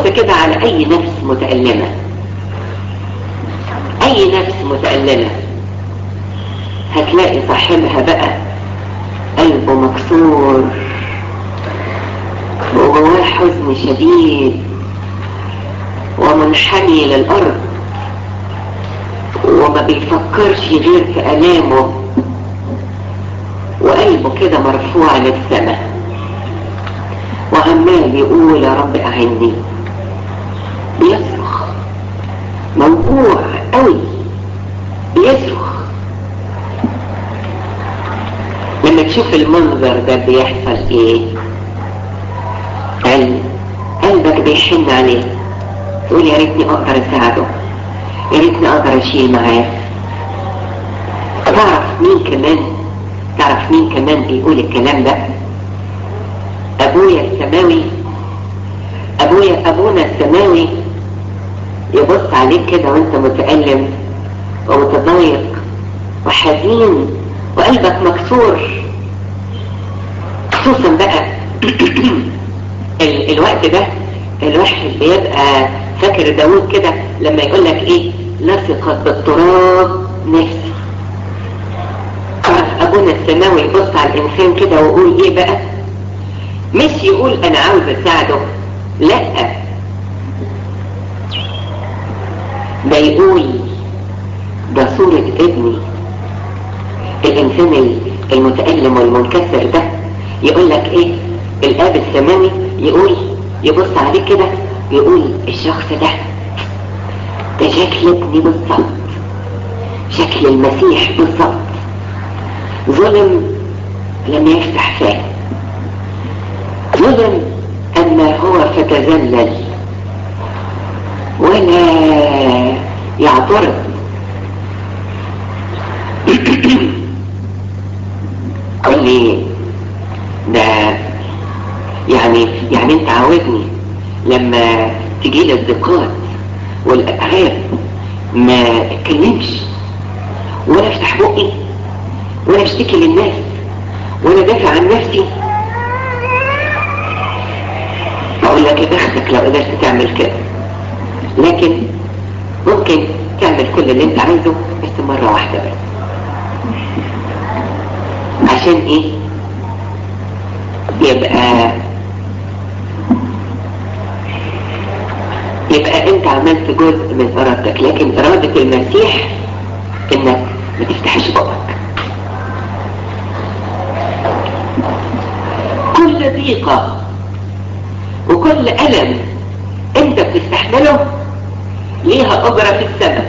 بص كده على اي نفس متألمة اي نفس متألمة هتلاقي صاحبها بقى قلبه مكسور وجواه حزن شديد ومنحني للأرض وما بيفكرش غير في ألامه وقلبه كده مرفوع للسماء وعمال يقول يا رب أعني بيصرخ موجوع قوي بيصرخ لما تشوف المنظر ده بيحصل ايه قلب قلبك بيحن عليه تقول يا ريتني اقدر اساعده يا ريتني اقدر اشيل معاه تعرف مين كمان تعرف مين كمان بيقول الكلام ده ابويا السماوي ابويا ابونا السماوي يبص عليك كده وانت متألم ومتضايق وحزين وقلبك مكسور خصوصا بقى ال الوقت ده الواحد بيبقى فاكر داود كده لما يقول لك ايه لصقت بالتراب نفسي تعرف ابونا السماوي يبص على الانسان كده ويقول ايه بقى مش يقول انا عاوز اساعده لا ده يقول ده صورة ابني الانسان المتألم والمنكسر ده يقول لك ايه الاب السماوي يقول يبص عليه كده يقول الشخص ده ده شكل ابني بالظبط شكل المسيح بالظبط ظلم لم يفتح فاه ظلم اما هو فتذلل ولا يعترض قال لي ده يعني يعني انت عاوزني لما تجي لي الضيقات والاتعاب ما اتكلمش ولا افتح بقي ولا اشتكي للناس ولا دافع عن نفسي اقول لك يا بختك لو قدرت تعمل كده لكن ممكن تعمل كل اللي انت عايزه بس مرة واحدة بس عشان ايه يبقى يبقى انت عملت جزء من ارادتك لكن ارادة المسيح انك ما تفتحش بقك كل ضيقة وكل ألم انت بتستحمله ليها أجرة في السماء